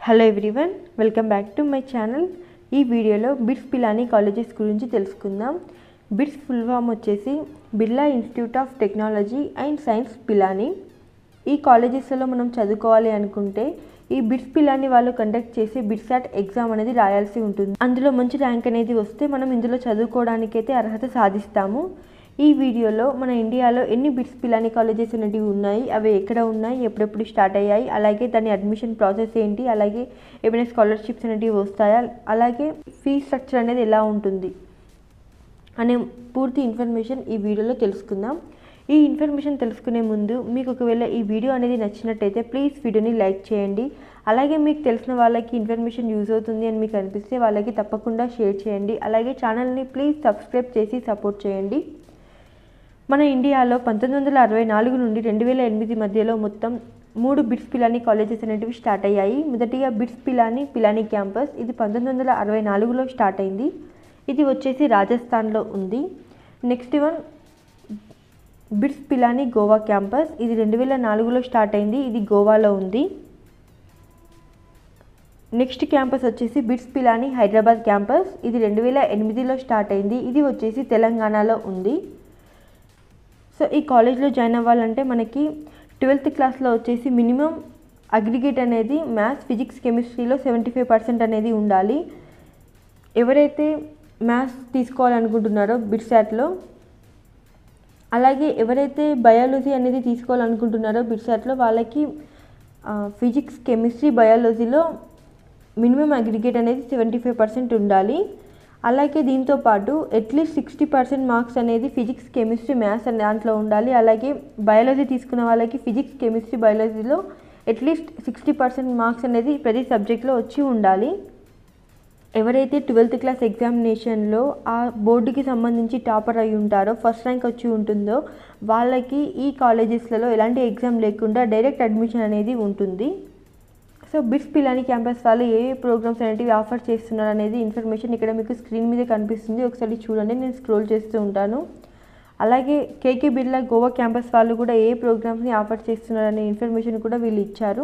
hello everyone welcome back to my channel ఈ వీడియోలో bits Pilani colleges గురించి తెలుసుకుందాం బిట్స్ ఫుల్ ఫామ్ వచ్చేసి Birla institute of technology and science Pilani ఈ కాలేజెస్లలో మనం చదువుకోవాలి అనుకుంటే ఈ బిట్స్ పిలాని వాళ్ళు కండక్ట్ చేసే బిట్సాట్ ఎగ్జామ్ అనేది రాయాల్సి ఉంటుంది అందులో మంచి ర్యాంక్ అనేది వస్తే మనం ఇందులో చదువుకోవడానికైతే అర్హత సాధిస్తాము ఈ వీడియోలో మన ఇండియాలో ఎన్ని బిట్స్ పిలాని కాలేజెస్ అనేటివి ఉన్నాయి అవి ఎక్కడ ఉన్నాయి ఎప్పుడెప్పుడు స్టార్ట్ అయ్యాయి అలాగే దాని అడ్మిషన్ ప్రాసెస్ ఏంటి అలాగే ఏమైనా స్కాలర్షిప్స్ అనేటివి వస్తాయా అలాగే ఫీ స్ట్రక్చర్ అనేది ఎలా ఉంటుంది అనే పూర్తి ఇన్ఫర్మేషన్ ఈ వీడియోలో తెలుసుకుందాం ఈ ఇన్ఫర్మేషన్ తెలుసుకునే ముందు మీకు ఒకవేళ ఈ వీడియో అనేది నచ్చినట్టయితే ప్లీజ్ వీడియోని లైక్ చేయండి అలాగే మీకు తెలిసిన వాళ్ళకి ఇన్ఫర్మేషన్ యూజ్ అవుతుంది అని మీకు అనిపిస్తే వాళ్ళకి తప్పకుండా షేర్ చేయండి అలాగే ఛానల్ని ప్లీజ్ సబ్స్క్రైబ్ చేసి సపోర్ట్ చేయండి మన ఇండియాలో పంతొమ్మిది వందల అరవై నాలుగు నుండి రెండు వేల ఎనిమిది మధ్యలో మొత్తం మూడు బిట్స్ పిలానీ కాలేజెస్ అనేటివి స్టార్ట్ అయ్యాయి మొదటిగా బిట్స్ పిలానీ పిలానీ క్యాంపస్ ఇది పంతొమ్మిది వందల అరవై నాలుగులో స్టార్ట్ అయింది ఇది వచ్చేసి రాజస్థాన్లో ఉంది next one BITS Pilani Goa campus ఇది రెండు వేల నాలుగులో స్టార్ట్ అయింది ఇది గోవాలో ఉంది నెక్స్ట్ క్యాంపస్ వచ్చేసి బిట్స్ పిలానీ హైదరాబాద్ క్యాంపస్ ఇది రెండు వేల ఎనిమిదిలో స్టార్ట్ అయింది ఇది వచ్చేసి తెలంగాణలో ఉంది సో ఈ కాలేజ్లో జాయిన్ అవ్వాలంటే మనకి ట్వెల్త్ క్లాస్లో వచ్చేసి మినిమం అగ్రిగేట్ అనేది మ్యాథ్స్ ఫిజిక్స్ కెమిస్ట్రీలో సెవెంటీ ఫైవ్ పర్సెంట్ అనేది ఉండాలి ఎవరైతే మ్యాథ్స్ తీసుకోవాలనుకుంటున్నారో బిట్సాట్లో అలాగే ఎవరైతే బయాలజీ అనేది తీసుకోవాలనుకుంటున్నారో బిట్సాట్లో వాళ్ళకి ఫిజిక్స్ కెమిస్ట్రీ బయాలజీలో మినిమం అగ్రిగేట్ అనేది సెవెంటీ ఫైవ్ పర్సెంట్ ఉండాలి అలాగే దీంతో పాటు అట్లీస్ట్ సిక్స్టీ పర్సెంట్ మార్క్స్ అనేది ఫిజిక్స్ కెమిస్ట్రీ మ్యాథ్స్ అనే దాంట్లో ఉండాలి అలాగే బయాలజీ తీసుకున్న వాళ్ళకి ఫిజిక్స్ కెమిస్ట్రీ బయాలజీలో అట్లీస్ట్ సిక్స్టీ పర్సెంట్ మార్క్స్ అనేది ప్రతి సబ్జెక్ట్లో వచ్చి ఉండాలి ఎవరైతే ట్వెల్త్ క్లాస్ ఎగ్జామినేషన్లో ఆ బోర్డుకి సంబంధించి టాపర్ అయి ఉంటారో ఫస్ట్ ర్యాంక్ వచ్చి ఉంటుందో వాళ్ళకి ఈ కాలేజెస్లలో ఎలాంటి ఎగ్జామ్ లేకుండా డైరెక్ట్ అడ్మిషన్ అనేది ఉంటుంది సో బిట్స్ పిలాని క్యాంపస్ వాళ్ళు ఏ ఏ ప్రోగ్రామ్స్ అనేటివి ఆఫర్ చేస్తున్నారు అనేది ఇన్ఫర్మేషన్ ఇక్కడ మీకు స్క్రీన్ మీద కనిపిస్తుంది ఒకసారి చూడండి నేను స్క్రోల్ చేస్తూ ఉంటాను అలాగే కేకే బిర్లా గోవా క్యాంపస్ వాళ్ళు కూడా ఏ ప్రోగ్రామ్స్ని ఆఫర్ చేస్తున్నారు అనే ఇన్ఫర్మేషన్ కూడా వీళ్ళు ఇచ్చారు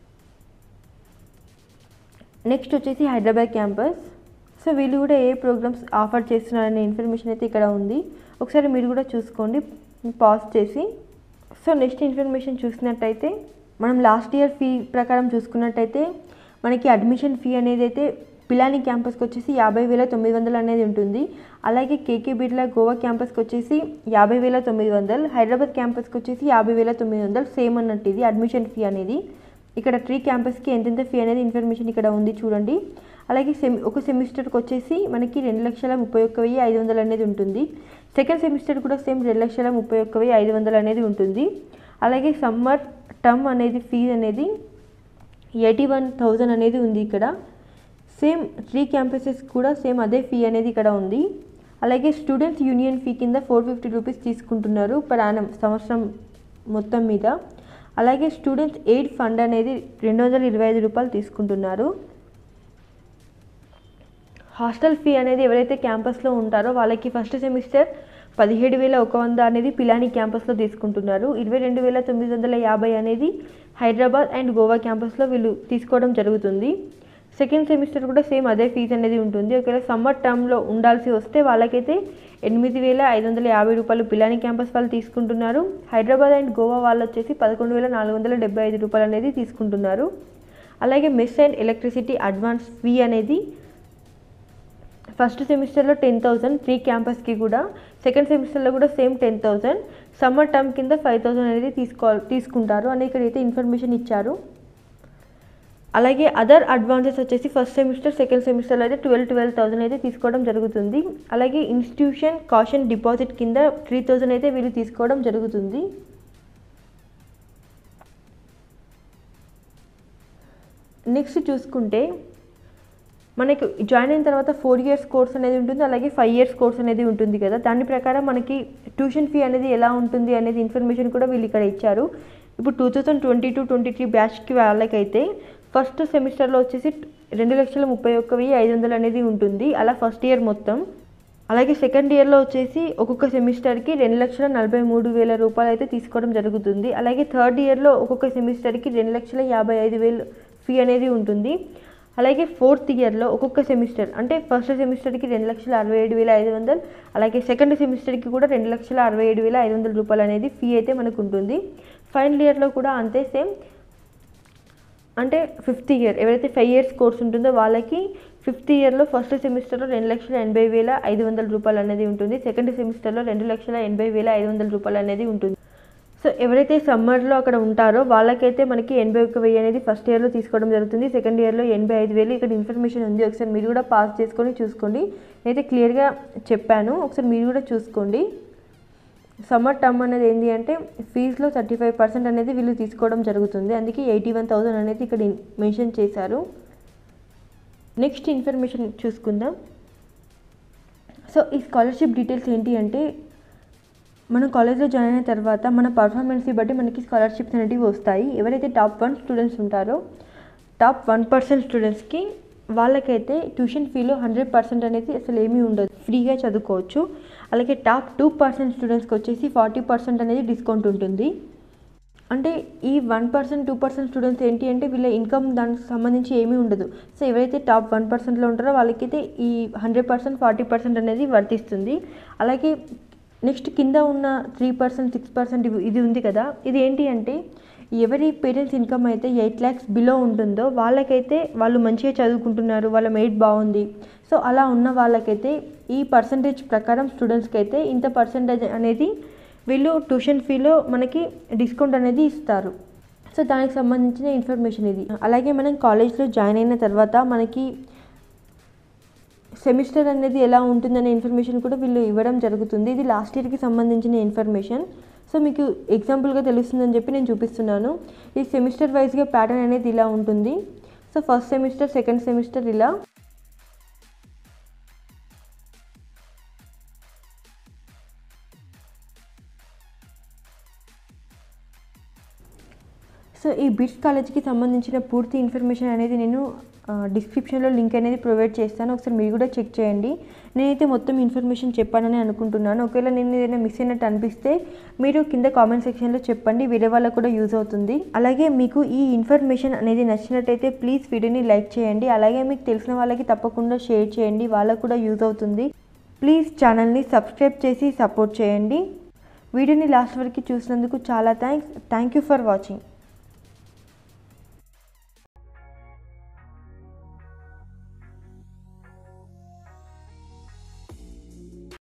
నెక్స్ట్ వచ్చేసి హైదరాబాద్ క్యాంపస్ సో వీళ్ళు కూడా ఏ ప్రోగ్రామ్స్ ఆఫర్ చేస్తున్నారనే ఇన్ఫర్మేషన్ అయితే ఇక్కడ ఉంది ఒకసారి మీరు కూడా చూసుకోండి పాజ్ చేసి సో నెక్స్ట్ ఇన్ఫర్మేషన్ చూసినట్టయితే మనం లాస్ట్ ఇయర్ ఫీ ప్రకారం చూసుకున్నట్టయితే మనకి అడ్మిషన్ ఫీ అనేది అయితే పిలాని క్యాంపస్కి వచ్చేసి యాభై వేల తొమ్మిది వందలు అనేది ఉంటుంది అలాగే కేకే బిర్లా గోవా క్యాంపస్కి వచ్చేసి యాభై వేల తొమ్మిది వందలు హైదరాబాద్ క్యాంపస్కి వచ్చేసి యాభై వేల తొమ్మిది వందలు సేమ్ అన్నట్టు ఇది అడ్మిషన్ ఫీ అనేది ఇక్కడ ట్రీ క్యాంపస్కి ఎంతెంత ఫీ అనేది ఇన్ఫర్మేషన్ ఇక్కడ ఉంది చూడండి అలాగే సెమి ఒక సెమిస్టర్కి వచ్చేసి మనకి రెండు లక్షల ముప్పై ఒక్క వెయ్యి ఐదు వందలు అనేది ఉంటుంది సెకండ్ సెమిస్టర్ కూడా సేమ్ రెండు లక్షల ముప్పై ఒక్క వెయ్యి ఐదు వందలు అనేది ఉంటుంది అలాగే సమ్మర్ టర్మ్ అనేది ఫీజ్ అనేది ఎయిటీ వన్ థౌజండ్ అనేది ఉంది ఇక్కడ సేమ్ త్రీ క్యాంపసెస్ కూడా సేమ్ అదే ఫీ అనేది ఇక్కడ ఉంది అలాగే స్టూడెంట్స్ యూనియన్ ఫీ కింద ఫోర్ ఫిఫ్టీ రూపీస్ తీసుకుంటున్నారు పర్ యానం సంవత్సరం మొత్తం మీద అలాగే స్టూడెంట్స్ ఎయిడ్ ఫండ్ అనేది రెండు వందల ఇరవై ఐదు రూపాయలు తీసుకుంటున్నారు హాస్టల్ ఫీ అనేది ఎవరైతే క్యాంపస్లో ఉంటారో వాళ్ళకి ఫస్ట్ సెమిస్టర్ పదిహేడు వేల ఒక వంద అనేది పిలాని క్యాంపస్లో తీసుకుంటున్నారు ఇరవై రెండు వేల తొమ్మిది వందల యాభై అనేది హైదరాబాద్ అండ్ గోవా క్యాంపస్లో వీళ్ళు తీసుకోవడం జరుగుతుంది సెకండ్ సెమిస్టర్ కూడా సేమ్ అదే ఫీజు అనేది ఉంటుంది ఒకవేళ సమ్మర్ టర్మ్లో ఉండాల్సి వస్తే వాళ్ళకైతే ఎనిమిది వేల ఐదు వందల యాభై రూపాయలు పిలాని క్యాంపస్ వాళ్ళు తీసుకుంటున్నారు హైదరాబాద్ అండ్ గోవా వాళ్ళు వచ్చేసి పదకొండు వేల నాలుగు వందల డెబ్బై ఐదు రూపాయలు అనేది తీసుకుంటున్నారు అలాగే mess and electricity advance fee అనేది ఫస్ట్ సెమిస్టర్లో టెన్ థౌసండ్ ప్రీ క్యాంపస్కి కూడా సెకండ్ సెమిస్టర్లో కూడా same ten thousand summer term కింద ఫైవ్ థౌసండ్ అనేది తీసుకో తీసుకుంటారు అని ఇక్కడైతే ఇన్ఫర్మేషన్ ఇచ్చారు అలాగే అదర్ అడ్వాన్సెస్ వచ్చేసి ఫస్ట్ సెమిస్టర్ సెకండ్ సెమిస్టర్లో అయితే ట్వెల్వ్ ట్వెల్వ్ థౌసండ్ అయితే తీసుకోవడం జరుగుతుంది అలాగే ఇన్స్టిట్యూషన్ కాషన్ డిపాజిట్ కింద త్రీ థౌసండ్ అయితే వీళ్ళు తీసుకోవడం జరుగుతుంది నెక్స్ట్ చూసుకుంటే మనకి జాయిన్ అయిన తర్వాత ఫోర్ ఇయర్స్ కోర్స్ అనేది ఉంటుంది అలాగే ఫైవ్ ఇయర్స్ కోర్స్ అనేది ఉంటుంది కదా దాని ప్రకారం మనకి ట్యూషన్ ఫీ అనేది ఎలా ఉంటుంది అనేది ఇన్ఫర్మేషన్ కూడా వీళ్ళు ఇక్కడ ఇచ్చారు ఇప్పుడు two thousand twenty two twenty three బ్యాచ్కి వాళ్ళకైతే ఫస్ట్ సెమిస్టర్లో వచ్చేసి రెండు లక్షల ముప్పై ఒక్క వెయ్యి ఐదు వందలు అనేది ఉంటుంది అలా ఫస్ట్ ఇయర్ మొత్తం అలాగే సెకండ్ ఇయర్లో వచ్చేసి ఒక్కొక్క సెమిస్టర్కి రెండు లక్షల నలభై మూడు వేల రూపాయలు అయితే తీసుకోవడం జరుగుతుంది అలాగే థర్డ్ ఇయర్లో ఒక్కొక్క సెమిస్టర్కి రెండు లక్షల యాభై ఐదు వేలు ఫీ అనేది ఉంటుంది అలాగే ఫోర్త్ ఇయర్లో ఒక్కొక్క సెమిస్టర్ అంటే ఫస్ట్ సెమిస్టర్కి రెండు లక్షల అరవై ఏడు వేల ఐదు వందలు అలాగే సెకండ్ సెమిస్టర్కి కూడా రెండు లక్షల అరవై ఏడు వేల ఐదు వందల రూపాయలు అనేది ఫీ అయితే మనకు ఉంటుంది ఫైనల్ ఇయర్లో కూడా అంతే సేమ్ అంటే ఫిఫ్త్ ఇయర్ ఎవరైతే ఫైవ్ ఇయర్స్ కోర్స్ ఉంటుందో వాళ్ళకి ఫిఫ్త్ ఇయర్లో ఫస్ట్ సెమిస్టర్లో రెండు లక్షల ఎనభై వేల ఐదు వందల రూపాయలు అనేది ఉంటుంది సెకండ్ సెమిస్టర్లో రెండు లక్షల ఎనభై వేల ఐదు వందల రూపాయలు అనేది ఉంటుంది సో ఎవరైతే సమ్మర్లో అక్కడ ఉంటారో వాళ్ళకైతే మనకి ఎనభై ఒక్క వెయ్యి అనేది ఫస్ట్ ఇయర్లో తీసుకోవడం జరుగుతుంది సెకండ్ ఇయర్లో ఎనభై ఐదు వేలు ఇక్కడ ఇన్ఫర్మేషన్ ఉంది ఒకసారి మీరు కూడా పాస్ చేసుకొని చూసుకోండి నేనైతే క్లియర్గా చెప్పాను ఒకసారి మీరు కూడా చూసుకోండి సమ్మర్ టర్మ్ అనేది ఏంటి అంటే ఫీజులో థర్టీ ఫైవ్ పర్సెంట్ అనేది వీళ్ళు తీసుకోవడం జరుగుతుంది అందుకే ఎయిటీ వన్ థౌజండ్ అనేది ఇక్కడ మెన్షన్ చేశారు నెక్స్ట్ ఇన్ఫర్మేషన్ చూసుకుందాం సో ఈ స్కాలర్షిప్ డీటెయిల్స్ ఏంటి అంటే మనం కాలేజ్లో జాయిన్ అయిన తర్వాత మన పర్ఫార్మెన్స్ని బట్టి మనకి స్కాలర్షిప్స్ అనేటివి వస్తాయి ఎవరైతే టాప్ వన్ స్టూడెంట్స్ ఉంటారో టాప్ వన్ పర్సెంట్ స్టూడెంట్స్కి వాళ్ళకైతే ట్యూషన్ ఫీలో హండ్రెడ్ పర్సెంట్ అనేది అసలు ఏమీ ఉండదు ఫ్రీగా చదువుకోవచ్చు అలాగే టాప్ టూ పర్సెంట్ స్టూడెంట్స్కి వచ్చేసి ఫార్టీ పర్సెంట్ అనేది డిస్కౌంట్ ఉంటుంది అంటే ఈ one percent two percent students ఏంటి అంటే వీళ్ళ ఇన్కమ్ దానికి సంబంధించి ఏమీ ఉండదు సో ఎవరైతే టాప్ వన్ పర్సెంట్లో ఉంటారో వాళ్ళకైతే ఈ హండ్రెడ్ పర్సెంట్ ఫార్టీ పర్సెంట్ అనేది వర్తిస్తుంది అలాగే నెక్స్ట్ కింద ఉన్న త్రీ పర్సెంట్ సిక్స్ పర్సెంట్ ఇది ఉంది కదా ఇది ఏంటి అంటే ఎవరి పేరెంట్స్ ఇన్కమ్ అయితే ఎయిట్ ల్యాక్స్ బిలో ఉంటుందో వాళ్ళకైతే వాళ్ళు మంచిగా చదువుకుంటున్నారు వాళ్ళ మెయిట్ బాగుంది సో అలా ఉన్న వాళ్ళకైతే ఈ పర్సంటేజ్ ప్రకారం స్టూడెంట్స్కి అయితే ఇంత పర్సంటేజ్ అనేది వీళ్ళు ట్యూషన్ ఫీలో మనకి డిస్కౌంట్ అనేది ఇస్తారు సో దానికి సంబంధించిన ఇన్ఫర్మేషన్ ఇది అలాగే మనం కాలేజ్లో జాయిన్ అయిన తర్వాత మనకి సెమిస్టర్ అనేది ఎలా ఉంటుందనే ఇన్ఫర్మేషన్ కూడా వీళ్ళు ఇవ్వడం జరుగుతుంది ఇది లాస్ట్ ఇయర్కి సంబంధించిన ఇన్ఫర్మేషన్ సో మీకు ఎగ్జాంపుల్గా తెలుస్తుందని చెప్పి నేను చూపిస్తున్నాను ఈ సెమిస్టర్ వైజ్గా ప్యాటర్న్ అనేది ఇలా ఉంటుంది so first semester second semester ఇలా సో ఈ బిట్స్ కాలేజ్కి సంబంధించిన పూర్తి ఇన్ఫర్మేషన్ అనేది నేను డిస్క్రిప్షన్లో లింక్ అనేది ప్రొవైడ్ చేస్తాను ఒకసారి మీరు కూడా చెక్ చేయండి నేనైతే మొత్తం ఇన్ఫర్మేషన్ చెప్పానని అనుకుంటున్నాను ఒకవేళ నేను ఏదైనా మిస్ అయినట్టు అనిపిస్తే మీరు కింద కామెంట్ సెక్షన్లో చెప్పండి వేరే వాళ్ళకు కూడా యూజ్ అవుతుంది అలాగే మీకు ఈ ఇన్ఫర్మేషన్ అనేది నచ్చినట్టయితే ప్లీజ్ వీడియోని లైక్ చేయండి అలాగే మీకు తెలిసిన వాళ్ళకి తప్పకుండా షేర్ చేయండి వాళ్ళకు కూడా యూజ్ అవుతుంది ప్లీజ్ ఛానల్ని సబ్స్క్రైబ్ చేసి సపోర్ట్ చేయండి వీడియోని లాస్ట్ వరకు చూసినందుకు చాలా thanks thank you for watching